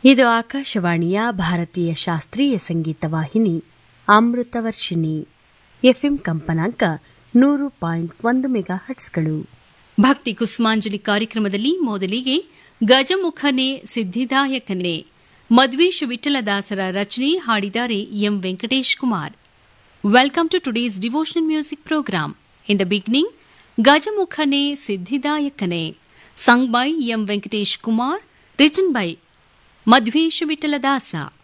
ಇದು ಆಕಾಶವಾಣಿಯ ಭಾರತೀಯ ಶಾಸ್ತ್ರೀಯ ಸಂಗೀತ ವಾಹಿನಿ ಅಮೃತವರ್ಷಿಣಿ ಎಫ್ಎಂ ಕಂಪನಾಂಕ ನೂರು ಪಾಯಿಂಟ್ ಒಂದು ಮೆಗಾ ಹಟ್ಸ್ಗಳು ಭಕ್ತಿ ಕುಸುಮಾಂಜಲಿ ಕಾರ್ಯಕ್ರಮದಲ್ಲಿ ಮೊದಲಿಗೆ ಗಜಮುಖನೆ ಸಿದ್ಧಿದಾಯಕನೆ ಮದ್ವೇಶ್ ವಿಠಲದಾಸರ ರಚನೆ ಹಾಡಿದ್ದಾರೆ M Venkatesh Kumar welcome to today's devotional music programme in the beginning ಗಜಮುಖನೆ ಸಿದ್ಧಿದಾಯಕನೆ sung by M Venkatesh Kumar written by Madhwesh ವಿಠಲದಾಸ